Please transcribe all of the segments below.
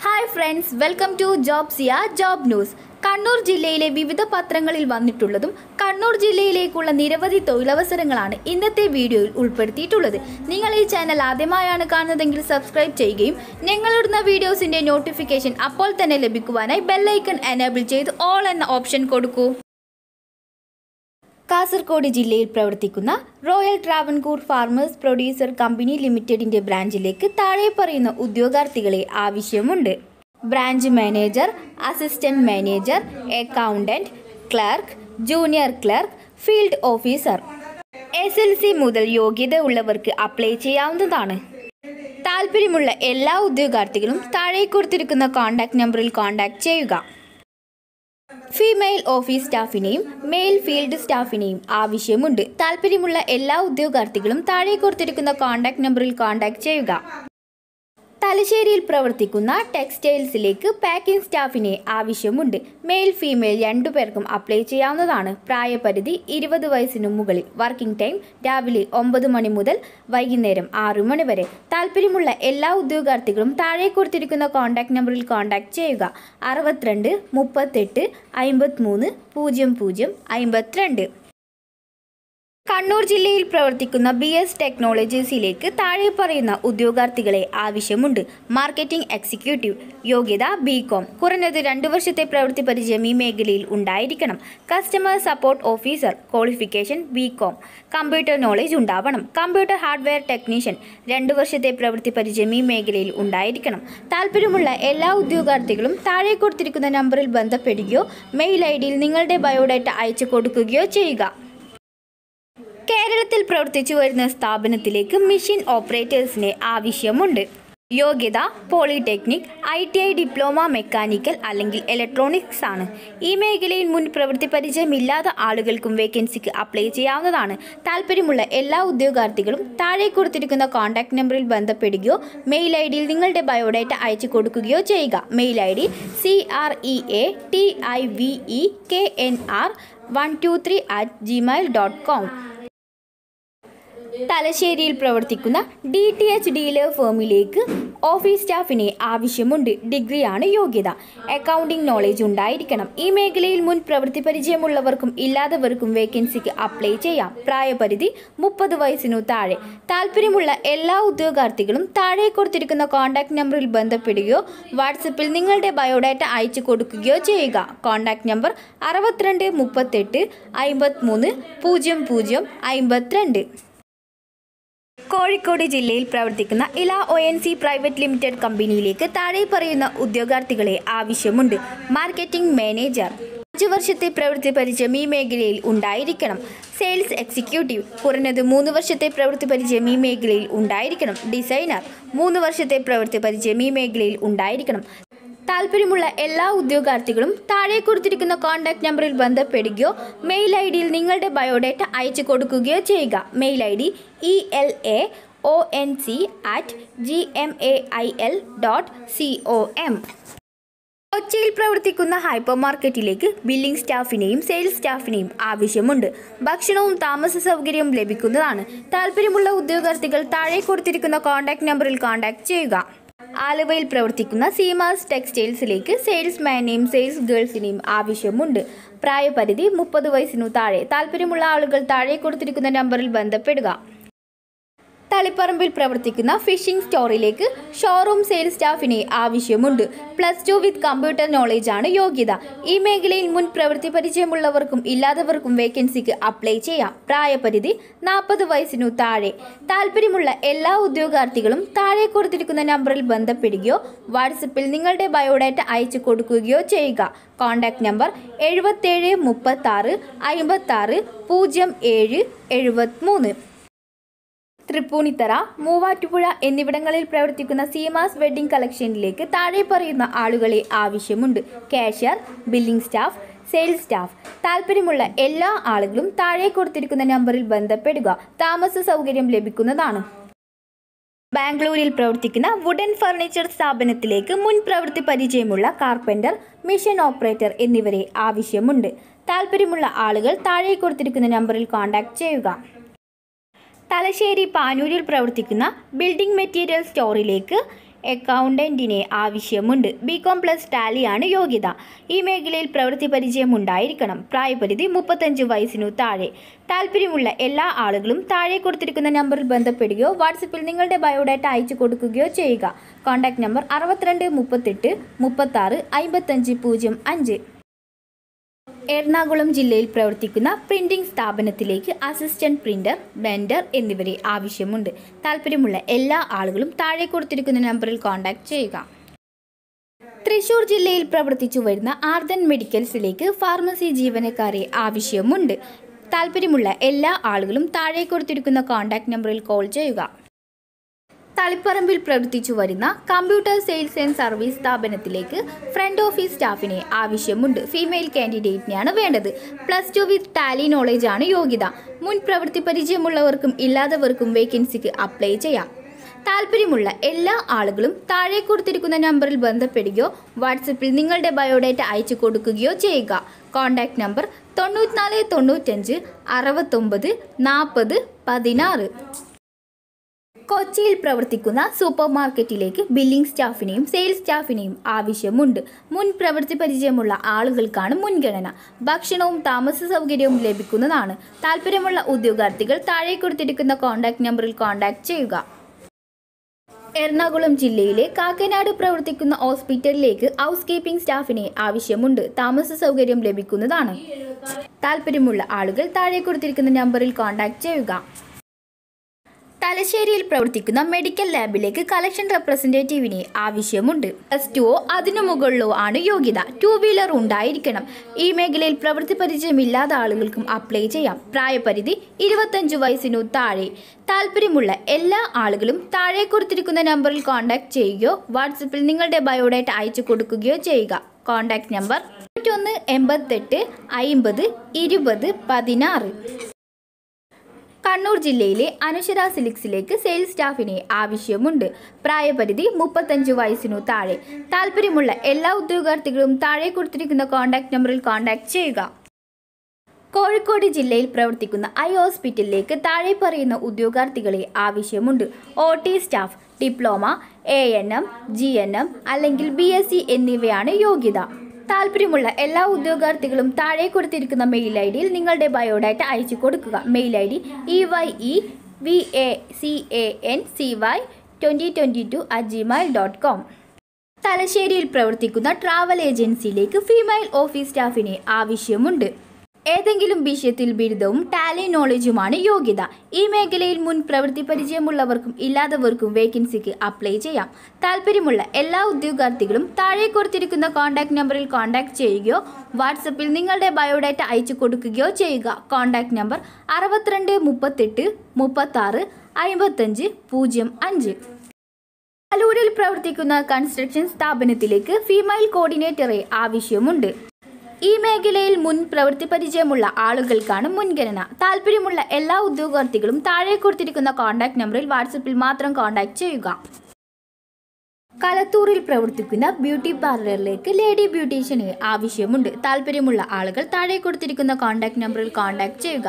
hi friends welcome to job Siya job news Kannur ജില്ലയിലെ വിവിധ പത്രങ്ങളിൽ വന്നിട്ടുള്ളതും കണ്ണൂർ ജില്ലയിലേക്കുള്ള നിരവധി തൊഴിലവസരങ്ങളാണ് ഇന്നത്തെ വീഡിയോയിൽ ഉൾപ്പെടുത്തിയിട്ടുള്ളത് നിങ്ങൾ ഈ ചാനൽ ആദ്യമായാണ് കാണുന്നതെങ്കിൽ സബ്സ്ക്രൈബ് ചെയ്യുകയും ഞങ്ങളിടുന്ന വീഡിയോസിന്റെ നോട്ടിഫിക്കേഷൻ അപ്പോൾ തന്നെ ലഭിക്കുവാനായി ബെല്ലൈക്കൺ എനേബിൾ ചെയ്ത് ഓൾ എന്ന ഓപ്ഷൻ കൊടുക്കൂ കാസർഗോഡ് ജില്ലയിൽ പ്രവർത്തിക്കുന്ന royal Travancore farmers producer company ലിമിറ്റഡിന്റെ ബ്രാഞ്ചിലേക്ക് താഴെ പറയുന്ന ഉദ്യോഗാർത്ഥികളെ ആവശ്യമുണ്ട് branch manager assistant manager accountant clerk junior clerk field officer S L C മുതൽ യോഗ്യത ഉള്ളവർക്ക് അപ്ലൈ ചെയ്യാവുന്നതാണ് താല്പര്യമുള്ള എല്ലാ ഉദ്യോഗാർത്ഥികളും താഴെ കൊടുത്തിരിക്കുന്ന കോൺടാക്ട് നമ്പറിൽ കോൺടാക്ട് ചെയ്യുക ഫീമെയിൽ ഓഫീസ് സ്റ്റാഫിനെയും മെയിൽ ഫീൽഡ് സ്റ്റാഫിനെയും ആവശ്യമുണ്ട് താല്പര്യമുള്ള എല്ലാ ഉദ്യോഗാർത്ഥികളും താഴെ കൊടുത്തിരിക്കുന്ന കോൺടാക്ട് നമ്പറിൽ കോൺടാക്ട് ചെയ്യുക തലശ്ശേരിയിൽ പ്രവർത്തിക്കുന്ന ടെക്സ്റ്റൈൽസിലേക്ക് പാക്കിംഗ് സ്റ്റാഫിനെ ആവശ്യമുണ്ട് മെയിൽ ഫീമെയിൽ രണ്ടുപേർക്കും അപ്ലൈ ചെയ്യാവുന്നതാണ് പ്രായപരിധി ഇരുപത് വയസ്സിനു മുകളിൽ വർക്കിംഗ് ടൈം രാവിലെ ഒമ്പത് മണി മുതൽ വൈകുന്നേരം ആറു മണി വരെ താല്പര്യമുള്ള എല്ലാ ഉദ്യോഗാർത്ഥികളും താഴെ കൊടുത്തിരിക്കുന്ന കോൺടാക്ട് നമ്പറിൽ കോൺടാക്ട് ചെയ്യുക അറുപത്തിരണ്ട് മുപ്പത്തെട്ട് അമ്പത്തിമൂന്ന് പൂജ്യം പൂജ്യം അമ്പത്തിരണ്ട് കണ്ണൂർ ജില്ലയിൽ പ്രവർത്തിക്കുന്ന ബി എസ് ടെക്നോളജീസിലേക്ക് താഴെ പറയുന്ന ഉദ്യോഗാർത്ഥികളെ ആവശ്യമുണ്ട് മാർക്കറ്റിംഗ് എക്സിക്യൂട്ടീവ് യോഗ്യത ബി കോം കുറഞ്ഞത് രണ്ടു വർഷത്തെ പ്രവൃത്തി പരിചയം ഈ മേഖലയിൽ ഉണ്ടായിരിക്കണം customer support officer qualification B com computer knowledge ഉണ്ടാവണം കമ്പ്യൂട്ടർ ഹാർഡ്വെയർ ടെക്നീഷ്യൻ രണ്ടു വർഷത്തെ പ്രവൃത്തി പരിചയം ഈ മേഖലയിൽ ഉണ്ടായിരിക്കണം താല്പര്യമുള്ള എല്ലാ ഉദ്യോഗാർത്ഥികളും താഴെ കൊടുത്തിരിക്കുന്ന നമ്പറിൽ ബന്ധപ്പെടുകയോ മെയിൽ ഐ ഡിയിൽ നിങ്ങളുടെ ബയോഡാറ്റ അയച്ചു കൊടുക്കുകയോ ചെയ്യുക കേരളത്തിൽ പ്രവർത്തിച്ചു വരുന്ന സ്ഥാപനത്തിലേക്ക് മെഷീൻ ഓപ്പറേറ്റേഴ്സിനെ ആവശ്യമുണ്ട് യോഗ്യത polytechnic I T I diploma mechanical അല്ലെങ്കിൽ ഇലക്ട്രോണിക്സ് ആണ് ഈ മേഖലയിൽ മുൻ പ്രവൃത്തി പരിചയമില്ലാത്ത ആളുകൾക്കും വേക്കൻസിക്ക് അപ്ലൈ ചെയ്യാവുന്നതാണ് താല്പര്യമുള്ള എല്ലാ ഉദ്യോഗാർത്ഥികളും താഴെ കൊടുത്തിരിക്കുന്ന കോൺടാക്ട് നമ്പറിൽ ബന്ധപ്പെടുകയോ മെയിൽ ഐ ഡിയിൽ നിങ്ങളുടെ ബയോഡാറ്റ അയച്ചു കൊടുക്കുകയോ ചെയ്യുക mail I D C R E A T I V E K N R one two three at Gmail dot com തലശ്ശേരിയിൽ പ്രവർത്തിക്കുന്ന ഡി ടി എച്ച് ഡീലർ ഫേമിലേക്ക് ഓഫീസ് സ്റ്റാഫിനെ ആവശ്യമുണ്ട് ഡിഗ്രിയാണ് യോഗ്യത അക്കൗണ്ടിംഗ് നോളേജ് ഉണ്ടായിരിക്കണം ഈ മേഖലയിൽ മുൻ പ്രവൃത്തി പരിചയമുള്ളവർക്കും ഇല്ലാത്തവർക്കും വേക്കൻസിക്ക് അപ്ലൈ ചെയ്യാം പ്രായപരിധി മുപ്പത് വയസ്സിനു താഴെ താല്പര്യമുള്ള എല്ലാ ഉദ്യോഗാർത്ഥികളും താഴെ കൊടുത്തിരിക്കുന്ന കോൺടാക്ട് നമ്പറിൽ ബന്ധപ്പെടുകയോ വാട്സപ്പിൽ നിങ്ങളുടെ ബയോഡാറ്റ അയച്ചു കൊടുക്കുകയോ ചെയ്യുക കോൺടാക്ട് നമ്പർ അറുപത്തിരണ്ട് മുപ്പത്തെട്ട് അമ്പത്തിമൂന്ന് പൂജ്യം പൂജ്യം അമ്പത്തിരണ്ട് കോഴിക്കോട് ജില്ലയിൽ പ്രവർത്തിക്കുന്ന ഇല O N C private limited കമ്പനിയിലേക്ക് താഴെ പറയുന്ന ഉദ്യോഗാർത്ഥികളെ ആവശ്യമുണ്ട് മാർക്കറ്റിംഗ് മാനേജർ അഞ്ച് വർഷത്തെ പ്രവൃത്തി പരിചയം ഈ മേഖലയിൽ ഉണ്ടായിരിക്കണം സെയിൽസ് എക്സിക്യൂട്ടീവ് കുറഞ്ഞത് മൂന്ന് വർഷത്തെ പ്രവൃത്തി പരിചയം ഈ മേഖലയിൽ ഉണ്ടായിരിക്കണം ഡിസൈനർ മൂന്ന് വർഷത്തെ പ്രവൃത്തി പരിചയം ഈ മേഖലയിൽ ഉണ്ടായിരിക്കണം താല്പര്യമുള്ള എല്ലാ ഉദ്യോഗാർത്ഥികളും താഴെ കൊടുത്തിരിക്കുന്ന കോൺടാക്ട് നമ്പറിൽ ബന്ധപ്പെടുകയോ മെയിൽ ഐ ഡിയിൽ നിങ്ങളുടെ ബയോഡാറ്റ അയച്ചു കൊടുക്കുകയോ ചെയ്യുക mail I D E L O N N at G M A I L dot C O M എം കൊച്ചിയിൽ പ്രവർത്തിക്കുന്ന ഹൈപ്പർ മാർക്കറ്റിലേക്ക് ബില്ലിംഗ് സ്റ്റാഫിനെയും സെയിൽസ് സ്റ്റാഫിനെയും ആവശ്യമുണ്ട് ഭക്ഷണവും താമസ സൗകര്യവും ലഭിക്കുന്നതാണ് താല്പര്യമുള്ള ഉദ്യോഗാർത്ഥികൾ താഴെ കൊടുത്തിരിക്കുന്ന കോൺടാക്ട് നമ്പറിൽ കോൺടാക്ട് ചെയ്യുക ആലുവയിൽ പ്രവർത്തിക്കുന്ന സീമാസ് ടെക്സ്റ്റൈൽസിലേക്ക് സെയിൽസ്മാനെയും സെയിൽസ് ഗേൾസിനെയും ആവശ്യമുണ്ട് പ്രായപരിധി മുപ്പത് വയസ്സിനു താഴെ താല്പര്യമുള്ള ആളുകൾ താഴെ കൊടുത്തിരിക്കുന്ന നമ്പറിൽ ബന്ധപ്പെടുക തളിപ്പറമ്പിൽ പ്രവർത്തിക്കുന്ന ഫിഷിംഗ് സ്റ്റോറിലേക്ക് ഷോറൂം സെയിൽസ് സ്റ്റാഫിനെ ആവശ്യമുണ്ട് plus two with computer knowledge ആണ് യോഗ്യത ഈ മേഖലയിൽ മുൻ പ്രവൃത്തി പരിചയമുള്ളവർക്കും ഇല്ലാത്തവർക്കും വേക്കൻസിക്ക് അപ്ലൈ ചെയ്യാം പ്രായപരിധി നാൽപ്പത് വയസ്സിനു താഴെ താല്പര്യമുള്ള എല്ലാ ഉദ്യോഗാർത്ഥികളും താഴെ കൊടുത്തിരിക്കുന്ന നമ്പറിൽ ബന്ധപ്പെടുകയോ വാട്സപ്പിൽ നിങ്ങളുടെ ബയോഡാറ്റ അയച്ചു കൊടുക്കുകയോ ചെയ്യുക കോൺടാക്ട് നമ്പർ എഴുപത്തേഴ് മുപ്പത്താറ് അമ്പത്താറ് പൂജ്യം ഏഴ് എഴുപത്തിമൂന്ന് തൃപ്പൂണിത്തറ മൂവാറ്റുപുഴ എന്നിവിടങ്ങളിൽ പ്രവർത്തിക്കുന്ന സീമാസ് വെഡ്ഡിംഗ് കളക്ഷനിലേക്ക് താഴെ പറയുന്ന ആളുകളെ ആവശ്യമുണ്ട് cashier billing staff sales staff താല്പര്യമുള്ള എല്ലാ ആളുകളും താഴെ കൊടുത്തിരിക്കുന്ന നമ്പറിൽ ബന്ധപ്പെടുക താമസ സൗകര്യം ലഭിക്കുന്നതാണ് ബാംഗ്ലൂരിൽ പ്രവർത്തിക്കുന്ന വുഡൻ ഫർണിച്ചർ സ്ഥാപനത്തിലേക്ക് മുൻ പ്രവൃത്തി പരിചയമുള്ള കാർപ്പൻ്റർ മിഷൻ ഓപ്പറേറ്റർ എന്നിവരെ ആവശ്യമുണ്ട് താല്പര്യമുള്ള ആളുകൾ താഴെ കൊടുത്തിരിക്കുന്ന നമ്പറിൽ കോൺടാക്ട് ചെയ്യുക തലശ്ശേരി പാനൂരിൽ പ്രവർത്തിക്കുന്ന ബിൽഡിംഗ് മെറ്റീരിയൽ സ്റ്റോറിലേക്ക് അക്കൗണ്ടന്റിനെ ആവശ്യമുണ്ട് ബി കോം പ്ലസ് ടാലിയാണ് യോഗ്യത ഈ മേഖലയിൽ പ്രവൃത്തി പരിചയം ഉണ്ടായിരിക്കണം പ്രായപരിധി മുപ്പത്തഞ്ച് വയസ്സിനു താഴെ താല്പര്യമുള്ള എല്ലാ ആളുകളും താഴെ കൊടുത്തിരിക്കുന്ന നമ്പറിൽ ബന്ധപ്പെടുകയോ വാട്സപ്പിൽ നിങ്ങളുടെ ബയോഡാറ്റ അയച്ചു കൊടുക്കുകയോ ചെയ്യുക കോൺടാക്ട് നമ്പർ അറുപത്തിരണ്ട് മുപ്പത്തെട്ട് മുപ്പത്താറ് അമ്പത്തഞ്ച് പൂജ്യം അഞ്ച് എറണാകുളം ജില്ലയിൽ പ്രവർത്തിക്കുന്ന പ്രിന്റിംഗ് സ്ഥാപനത്തിലേക്ക് അസിസ്റ്റന്റ് പ്രിന്റർ വെൻഡർ എന്നിവരെ ആവശ്യമുണ്ട് താല്പര്യമുള്ള എല്ലാ ആളുകളും താഴെ കൊടുത്തിരിക്കുന്ന നമ്പറിൽ കോൺടാക്ട് ചെയ്യുക തൃശൂർ ജില്ലയിൽ പ്രവർത്തിച്ചു വരുന്ന ആർദൻ മെഡിക്കൽസിലേക്ക് ഫാർമസി ജീവനക്കാരെ ആവശ്യമുണ്ട് താല്പര്യമുള്ള എല്ലാ ആളുകളും താഴെ കൊടുത്തിരിക്കുന്ന കോൺടാക്ട് നമ്പറിൽ കോൾ ചെയ്യുക തളിപ്പറമ്പിൽ പ്രവർത്തിച്ചു വരുന്ന കമ്പ്യൂട്ടർ സെയിൽസ് ആൻഡ് സർവീസ് സ്ഥാപനത്തിലേക്ക് ഫ്രണ്ട് ഓഫീസ് സ്റ്റാഫിനെ ആവശ്യമുണ്ട് ഫീമെയിൽ കാൻഡിഡേറ്റിനെയാണ് വേണ്ടത് plus two with Tally knowledge ആണ് യോഗ്യത മുൻ പ്രവൃത്തി പരിചയമുള്ളവർക്കും ഇല്ലാത്തവർക്കും വേക്കൻസിക്ക് അപ്ലൈ ചെയ്യാം താല്പര്യമുള്ള എല്ലാ ആളുകളും താഴെ കൊടുത്തിരിക്കുന്ന നമ്പറിൽ ബന്ധപ്പെടുകയോ വാട്സപ്പിൽ നിങ്ങളുടെ ബയോഡാറ്റ അയച്ചു കൊടുക്കുകയോ ചെയ്യുക കോൺടാക്ട് നമ്പർ തൊണ്ണൂറ്റിനാല് തൊണ്ണൂറ്റഞ്ച് അറുപത്തൊമ്പത് നാൽപ്പത് പതിനാറ് കൊച്ചിയിൽ പ്രവർത്തിക്കുന്ന സൂപ്പർ മാർക്കറ്റിലേക്ക് ബില്ലിംഗ് സ്റ്റാഫിനെയും സെയിൽസ് സ്റ്റാഫിനെയും ആവശ്യമുണ്ട് മുൻ പ്രവൃത്തി പരിചയമുള്ള ആളുകൾക്കാണ് മുൻഗണന ഭക്ഷണവും താമസ സൗകര്യവും ലഭിക്കുന്നതാണ് താല്പര്യമുള്ള ഉദ്യോഗാർത്ഥികൾ താഴെ കൊടുത്തിരിക്കുന്ന കോൺടാക്ട് നമ്പറിൽ കോൺടാക്ട് ചെയ്യുക എറണാകുളം ജില്ലയിലെ കാക്കനാട് പ്രവർത്തിക്കുന്ന ഹോസ്പിറ്റലിലേക്ക് ഹൗസ് കീപ്പിംഗ് സ്റ്റാഫിനെ ആവശ്യമുണ്ട് താമസ സൗകര്യം ലഭിക്കുന്നതാണ് താല്പര്യമുള്ള ആളുകൾ താഴെ കൊടുത്തിരിക്കുന്ന നമ്പറിൽ കോൺടാക്ട് ചെയ്യുക തലശ്ശേരിയിൽ പ്രവർത്തിക്കുന്ന മെഡിക്കൽ ലാബിലേക്ക് കളക്ഷൻ റെപ്രസെൻറ്റേറ്റീവിനെ ആവശ്യമുണ്ട് പ്ലസ് ടുവോ അതിനു മുകളിലോ ആണ് യോഗ്യത ടൂ വീലർ ഉണ്ടായിരിക്കണം ഈ മേഖലയിൽ പ്രവൃത്തി പരിചയമില്ലാത്ത ആളുകൾക്കും അപ്ലൈ ചെയ്യാം പ്രായപരിധി ഇരുപത്തഞ്ച് വയസ്സിനു താഴെ താല്പര്യമുള്ള എല്ലാ ആളുകളും താഴെ കൊടുത്തിരിക്കുന്ന നമ്പറിൽ കോൺടാക്ട് ചെയ്യുകയോ വാട്സപ്പിൽ നിങ്ങളുടെ ബയോഡാറ്റ അയച്ചു കൊടുക്കുകയോ ചെയ്യുക കോൺടാക്ട് നമ്പർ തൊണ്ണൂറ്റൊന്ന് എൺപത്തെട്ട് അയിമ്പത് ഇരുപത് പതിനാറ് കണ്ണൂർ ജില്ലയിലെ അനുശര സിലിക്സിലേക്ക് സെയിൽസ് സ്റ്റാഫിനെ ആവശ്യമുണ്ട് പ്രായപരിധി മുപ്പത്തഞ്ച് വയസ്സിനു താഴെ താല്പര്യമുള്ള എല്ലാ ഉദ്യോഗാർത്ഥികളും താഴെ കൊടുത്തിരിക്കുന്ന കോൺടാക്ട് നമ്പറിൽ കോൺടാക്ട് ചെയ്യുക കോഴിക്കോട് ജില്ലയിൽ പ്രവർത്തിക്കുന്ന ഐ ഹോസ്പിറ്റലിലേക്ക് താഴെ പറയുന്ന ഉദ്യോഗാർത്ഥികളെ ആവശ്യമുണ്ട് O T staff diploma A N M G N M അല്ലെങ്കിൽ ബി എസ് സി എന്നിവയാണ് യോഗ്യത താല്പര്യമുള്ള എല്ലാ ഉദ്യോഗാർത്ഥികളും താഴെ കൊടുത്തിരിക്കുന്ന മെയിൽ ഐ ഡിയിൽ നിങ്ങളുടെ ബയോഡാറ്റ അയച്ചു കൊടുക്കുക mail I D E Y E V A C A N C Y twenty twenty two at Gmail dot com തലശ്ശേരിയിൽ പ്രവർത്തിക്കുന്ന ട്രാവൽ ഏജൻസിയിലേക്ക് ഫീമെയിൽ ഓഫീസ് സ്റ്റാഫിനെ ആവശ്യമുണ്ട് ഏതെങ്കിലും വിഷയത്തിൽ ബിരുദവും ടാലി നോളജുമാണ് യോഗ്യത ഈ മേഖലയിൽ മുൻ പ്രവൃത്തി പരിചയമുള്ളവർക്കും ഇല്ലാത്തവർക്കും വേക്കൻസിക്ക് അപ്ലൈ ചെയ്യാം താല്പര്യമുള്ള എല്ലാ ഉദ്യോഗാർത്ഥികളും താഴെ കൊടുത്തിരിക്കുന്ന കോൺടാക്ട് നമ്പറിൽ കോൺടാക്ട് ചെയ്യുകയോ വാട്സപ്പിൽ നിങ്ങളുടെ ബയോഡാറ്റ അയച്ചു കൊടുക്കുകയോ ചെയ്യുക കോൺടാക്ട് നമ്പർ അറുപത്തിരണ്ട് മുപ്പത്തെട്ട് മുപ്പത്താറ് അമ്പത്തഞ്ച് പൂജ്യം അഞ്ച് കലൂരിൽ പ്രവർത്തിക്കുന്ന കൺസ്ട്രക്ഷൻ സ്ഥാപനത്തിലേക്ക് ഫീമെയിൽ കോർഡിനേറ്ററെ ആവശ്യമുണ്ട് ഈ മേഖലയിൽ മുൻ പ്രവൃത്തി പരിചയമുള്ള ആളുകൾക്കാണ് മുൻഗണന താല്പര്യമുള്ള എല്ലാ ഉദ്യോഗാർത്ഥികളും താഴെ കൊടുത്തിരിക്കുന്ന കോൺടാക്ട് നമ്പറിൽ വാട്സപ്പിൽ മാത്രം കോൺടാക്ട് ചെയ്യുക കലത്തൂറിൽ പ്രവർത്തിക്കുന്ന ബ്യൂട്ടി പാർലറിലേക്ക് ലേഡി ബ്യൂട്ടീഷ്യനെ ആവശ്യമുണ്ട് താല്പര്യമുള്ള ആളുകൾ താഴെ കൊടുത്തിരിക്കുന്ന കോൺടാക്ട് നമ്പറിൽ കോൺടാക്ട് ചെയ്യുക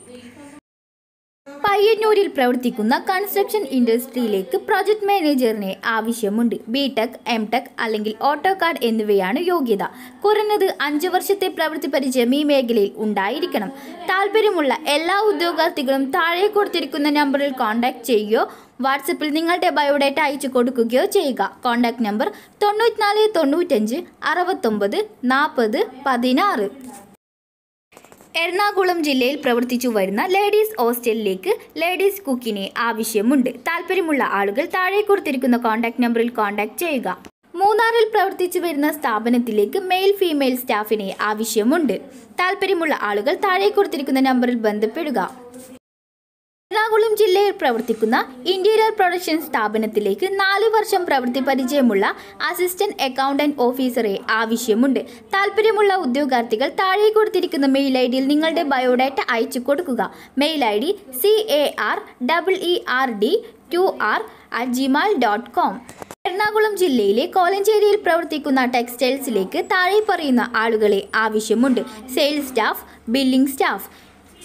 പയ്യന്നൂരിൽ പ്രവർത്തിക്കുന്ന കൺസ്ട്രക്ഷൻ ഇൻഡസ്ട്രിയിലേക്ക് പ്രൊജക്ട് മാനേജറിനെ ആവശ്യമുണ്ട് ബി ടെക് എം ടെക് അല്ലെങ്കിൽ ഓട്ടോ കാർഡ് എന്നിവയാണ് യോഗ്യത കുറഞ്ഞത് അഞ്ച് വർഷത്തെ പ്രവൃത്തി പരിചയം ഈ മേഖലയിൽ ഉണ്ടായിരിക്കണം താല്പര്യമുള്ള എല്ലാ ഉദ്യോഗാർത്ഥികളും താഴെ കൊടുത്തിരിക്കുന്ന നമ്പറിൽ കോൺടാക്ട് ചെയ്യുകയോ വാട്സപ്പിൽ നിങ്ങളുടെ ബയോഡാറ്റ അയച്ചു കൊടുക്കുകയോ ചെയ്യുക കോൺടാക്ട് നമ്പർ തൊണ്ണൂറ്റിനാല് തൊണ്ണൂറ്റഞ്ച് അറുപത്തൊമ്പത് നാൽപ്പത് പതിനാറ് എറണാകുളം ജില്ലയിൽ പ്രവർത്തിച്ചു വരുന്ന ലേഡീസ് ഹോസ്റ്റലിലേക്ക് ലേഡീസ് കുക്കിനെ ആവശ്യമുണ്ട് താല്പര്യമുള്ള ആളുകൾ താഴെ കൊടുത്തിരിക്കുന്ന കോൺടാക്ട് നമ്പറിൽ കോൺടാക്ട് ചെയ്യുക മൂന്നാറിൽ പ്രവർത്തിച്ചു വരുന്ന സ്ഥാപനത്തിലേക്ക് മെയിൽ ഫീമെയിൽ സ്റ്റാഫിനെ ആവശ്യമുണ്ട് താല്പര്യമുള്ള ആളുകൾ താഴെ കൊടുത്തിരിക്കുന്ന നമ്പറിൽ ബന്ധപ്പെടുക എറണാകുളം ജില്ലയിൽ പ്രവർത്തിക്കുന്ന ഇന്റീരിയർ പ്രൊഡക്ഷൻ സ്ഥാപനത്തിലേക്ക് നാല് വർഷം പ്രവൃത്തി പരിചയമുള്ള അസിസ്റ്റന്റ് അക്കൗണ്ടന്റ് ഓഫീസറെ ആവശ്യമുണ്ട് താല്പര്യമുള്ള ഉദ്യോഗാർത്ഥികൾ താഴെ കൊടുത്തിരിക്കുന്ന മെയിൽ ഐ ഡിയിൽ നിങ്ങളുടെ ബയോഡാറ്റ അയച്ചു കൊടുക്കുക mail I D C A R double E R D two R at Gmail dot com Ernakulam ജില്ലയിലെ കോലഞ്ചേരിയിൽ പ്രവർത്തിക്കുന്ന ടെക്സ്റ്റൈൽസിലേക്ക് താഴെ പറയുന്ന ആളുകളെ ആവശ്യമുണ്ട് സെയിൽസ് സ്റ്റാഫ് ബില്ലിംഗ് സ്റ്റാഫ്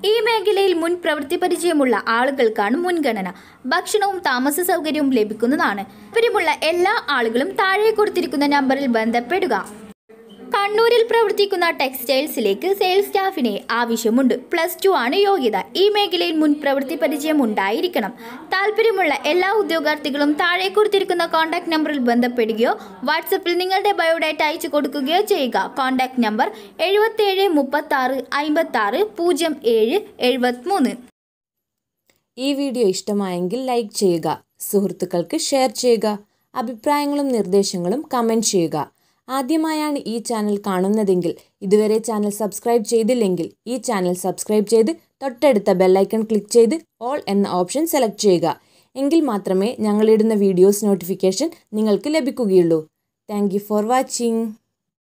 ഈ മേഖലയിൽ മുൻ പ്രവൃത്തി പരിചയമുള്ള ആളുകൾക്കാണ് മുൻഗണന ഭക്ഷണവും താമസ സൗകര്യവും ലഭിക്കുന്നതാണ് താല്പര്യമുള്ള എല്ലാ ആളുകളും താഴെ കൊടുത്തിരിക്കുന്ന നമ്പറിൽ ബന്ധപ്പെടുക കണ്ണൂരിൽ പ്രവർത്തിക്കുന്ന ടെക്സ്റ്റൈൽസിലേക്ക് സെയിൽസ് സ്റ്റാഫിനെ ആവശ്യമുണ്ട് പ്ലസ് ടു ആണ് യോഗ്യത ഈ മേഖലയിൽ മുൻ പ്രവൃത്തി പരിചയം ഉണ്ടായിരിക്കണം താല്പര്യമുള്ള എല്ലാ ഉദ്യോഗാർത്ഥികളും താഴെ കൊടുത്തിരിക്കുന്ന കോൺടാക്ട് നമ്പറിൽ ബന്ധപ്പെടുകയോ വാട്സപ്പിൽ നിങ്ങളുടെ ബയോഡാറ്റ അയച്ചു കൊടുക്കുകയോ ചെയ്യുക കോൺടാക്ട് നമ്പർ എഴുപത്തേഴ് മുപ്പത്തി ആറ് അമ്പത്തി ആറ് പൂജ്യം ഏഴ് എഴുപത്തിമൂന്ന് ഈ വീഡിയോ ഇഷ്ടമായെങ്കിൽ ലൈക്ക് ചെയ്യുക സുഹൃത്തുക്കൾക്ക് ഷെയർ ചെയ്യുക അഭിപ്രായങ്ങളും നിർദ്ദേശങ്ങളും കമൻറ്റ് ചെയ്യുക ആദ്യമായാണ് ഈ ചാനൽ കാണുന്നതെങ്കിൽ ഇതുവരെ ചാനൽ സബ്സ്ക്രൈബ് ചെയ്തില്ലെങ്കിൽ ഈ ചാനൽ സബ്സ്ക്രൈബ് ചെയ്ത് തൊട്ടടുത്ത ബെല്ലൈക്കൺ ക്ലിക്ക് ചെയ്ത് ഓൾ എന്ന ഓപ്ഷൻ സെലക്ട് ചെയ്യുക എങ്കിൽ മാത്രമേ ഞങ്ങളിടുന്ന വീഡിയോസ് നോട്ടിഫിക്കേഷൻ നിങ്ങൾക്ക് ലഭിക്കുകയുള്ളൂ താങ്ക് ഫോർ വാച്ചിങ്